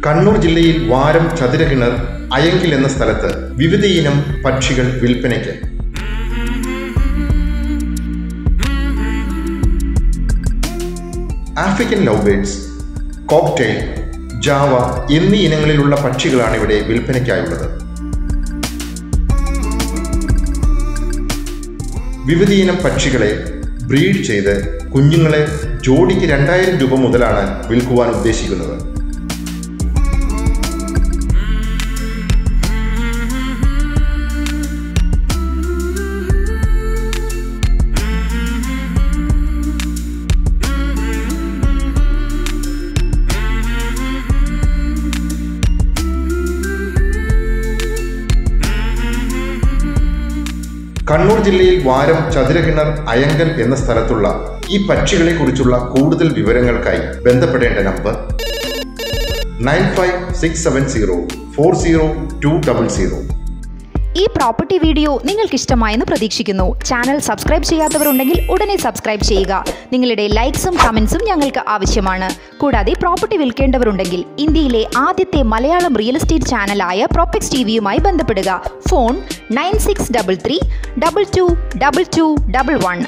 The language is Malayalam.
കണ്ണൂർ ജില്ലയിൽ വാരം ചതുരകിണർ അയങ്കിൽ എന്ന സ്ഥലത്ത് വിവിധയിനം പക്ഷികൾ വിൽപ്പനയ്ക്ക് African love birds cockatiel Java എന്നീ ഇനങ്ങളിലുള്ള പക്ഷികളാണ് ഇവിടെ വിൽപ്പനയ്ക്കായുള്ളത് വിവിധയിനം പക്ഷികളെ ബ്രീഡ് ചെയ്ത് കുഞ്ഞുങ്ങളെ ജോഡിക്ക് രണ്ടായിരം രൂപ മുതലാണ് വിൽക്കുവാൻ ഉദ്ദേശിക്കുന്നത് കണ്ണൂർ ജില്ലയിൽ വാരം ചതുരകിണർ അയങ്കൽ എന്ന സ്ഥലത്തുള്ള ഈ പക്ഷികളെ കുറിച്ചുള്ള കൂടുതൽ വിവരങ്ങൾക്കായി ബന്ധപ്പെടേണ്ട number nine five six seven zero four zero two double zero ഈ പ്രോപ്പർട്ടി വീഡിയോ നിങ്ങൾക്ക് ഇഷ്ടമായെന്ന് പ്രതീക്ഷിക്കുന്നു ചാനൽ സബ്സ്ക്രൈബ് ചെയ്യാത്തവരുണ്ടെങ്കിൽ ഉടനെ സബ്സ്ക്രൈബ് ചെയ്യുക നിങ്ങളുടെ ലൈക്സും കമൻസും ഞങ്ങൾക്ക് ആവശ്യമാണ് കൂടാതെ പ്രോപ്പർട്ടി വിൽക്കേണ്ടവരുണ്ടെങ്കിൽ ഇന്ത്യയിലെ ആദ്യത്തെ മലയാളം റിയൽ എസ്റ്റേറ്റ് ചാനലായ പ്രോപ്പക്സ് ടി വിയുമായി ബന്ധപ്പെടുക phone nine six double three double two double two double one